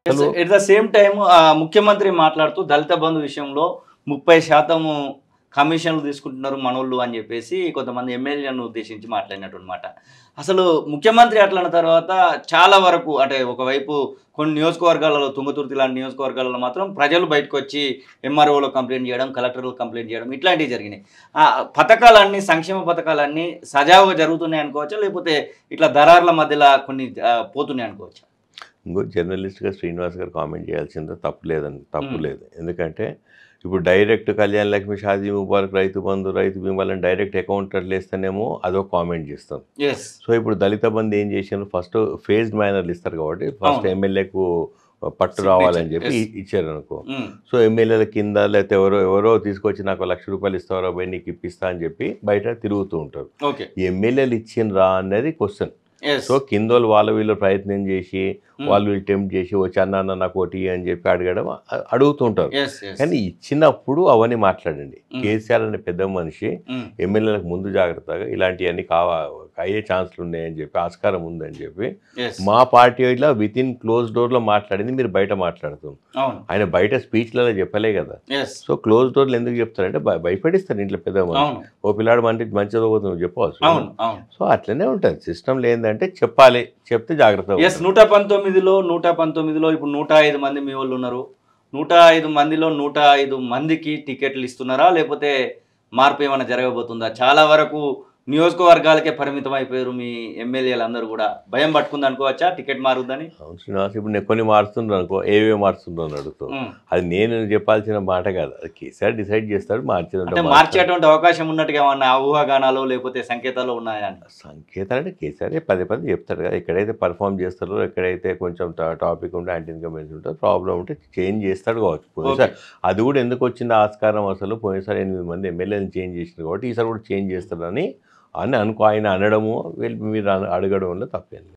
అసలు at the same time ముఖ్యమంత్రి మాట్లాడుతూ దళిత బంధు విషయంలో ముప్పై శాతము కమిషన్లు తీసుకుంటున్నారు మనోళ్ళు అని చెప్పేసి కొంతమంది ఎమ్మెల్యేలను ఉద్దేశించి మాట్లాడినట్టు అనమాట అసలు ముఖ్యమంత్రి అట్లన్న తర్వాత చాలా వరకు అంటే ఒకవైపు కొన్ని నియోజకవర్గాలలో తుంగతుర్తి లాంటి నియోజకవర్గాలలో మాత్రం ప్రజలు బయటకు వచ్చి ఎంఆర్ఓలో కంప్లైంట్ చేయడం కలెక్టర్లు కంప్లైంట్ చేయడం ఇట్లాంటివి జరిగినాయి ఆ పథకాలన్నీ సంక్షేమ పథకాలన్నీ సజావుగా జరుగుతున్నాయి అనుకోవచ్చా లేకపోతే ఇట్లా దళారుల మధ్యలో కొన్ని ఆ, పోతున్నాయి అనుకోవచ్చా ఇంకో జర్నలిస్ట్గా శ్రీనివాస్ గారు కామెంట్ చేయాల్సిందో తప్పు లేదని తప్పు మ్మ్. లేదు ఎందుకంటే ఇప్పుడు డైరెక్ట్ కళ్యాణ్ లక్ష్మి షాదీ ముబారక్ రైతు బంధు రైతు బీమాలని డైరెక్ట్ అకౌంట్లో వేస్తేనేమో అదొక కామెంట్ చేస్తాం ఎస్ సో ఇప్పుడు దళిత బంధు ఏం చేశారు ఫస్ట్ ఫేజ్డ్ మేనర్లు ఇస్తారు కాబట్టి ఫస్ట్ అవును. ఎమ్మెల్యేకు పట్టు Signature, రావాలని చెప్పి yes. ఇ- ఇచ్చారు అనుకో సో ఎమ్మెల్యేల కింద లేకపోతే ఎవరో ఎవరో తీసుకొచ్చి నాకు లక్ష రూపాయలు ఇస్తారో పోయి నీకు ఇప్పిస్తా అని చెప్పి బయట తిరుగుతూ ఉంటారు ఓకే ఈ ఎమ్మెల్యేలు ఇచ్చిండ్రా అనేది క్వశ్చన్ ఎస్ సో కింద వాళ్ళు వాళ్ళ వీళ్ళు ప్రయత్నం చేసి వాళ్ళు వీళ్ళు టెంప్ట్ చేసి వచ్చి అన్న అన్న నాకు ఒకటి అని చెప్పి అడగడం అ- అడుగుతుంటారు ఎస్ ఎస్ కానీ ఇచ్చినప్పుడు అవన్నీ మాట్లాడండి Mm. కేసీఆర్ అనే పెద్ద మనిషి ఎమ్మెల్యేలకు ముందు జాగ్రత్తగా ఇలాంటివన్నీ కావా అయ్యే ఛాన్సులు ఉన్నాయని చెప్పి ఆస్కారం ఉందని చెప్పి ఎస్ మా పార్టీ ఇట్లా విత్ ఇన్ క్లోజ్ డోర్లో మాట్లాడింది మీరు బయట మాట్లాడుతుంది అవును ఆయన బయట స్పీచ్లలో చెప్పలే కదా ఎస్ సో క్లోజ్ డోర్లు ఎందుకు చెప్తారంటే భయ- భయపడిస్తారు ఇంట్లో పెద్ద మనిషి అవును ఓ పిల్లాడు మంచి మంచిగా పోతుంది చెప్పవచ్చు అవును అవును సో అట్లనే ఉంటుంది సిస్టమ్ ఏంటంటే చెప్పాలి చెప్తే జాగ్రత్త ఎస్ నూట పంతొమ్మిదిలో నూట పంతొమ్మిదిలో ఇప్పుడు నూట ఐదు మంది మీ వాళ్ళు ఉన్నారు నూట ఐదు మందిలో నూట ఐదు మందికి టికెట్లు ఇస్తున్నారా లేకపోతే మార్పు ఏమైనా జరగబోతుందా చాలా వరకు నియోజకవర్గాలకే పరిమితం అయిపోయారు మీ ఎమ్మెల్యేలు అందరూ కూడా భయం పట్టుకుంది అనుకోవచ్చా టికెట్ మారుద్దని అవును శ్రీనివాస్ ఇప్పుడు నేను కొన్ని మారుతుండ్రు అనుకో ఏవే మారుతుండ్రు అని అడుగుతావు ఉమ్. అది నేను చెప్పాల్సిన మాట కాదు అది కేసీఆర్ డిసైడ్ చేస్తాడు మార్చేది అంటే మార్చేటువంటి అవకాశం ఉన్నట్టుగా ఏమన్నా ఊహాగానాలు లేకపోతే సంకేతాలు ఉన్నాయా అని సంకేతాలు అంటే కేసీఆర్ పదే పదే చెప్తాడు కదా ఎక్కడైతే పర్ఫామ్ చేస్తారో ఎక్కడైతే కొంచెం టాపిక్ ఉంటే యాంటీ ఇన్కమెంట్స్ ఉంటే ప్రాబ్లం ఉంటే చేంజ్ చేస్తాడు కావచ్చు పోయినసారి అది కూడా ఎందుకు వచ్చింది ఆస్కారం అసలు పోయినసారి ఎనిమిది మంది ఎమ్మెల్యేని చేంజ్ చేసినారు కాబట్టి ఈసారి కూడా చేంజ్ చేస్తాడని అని అనుకో ఆయన అనడము వీళ్ళు మీరు అడగడంలో తప్పేం లేదు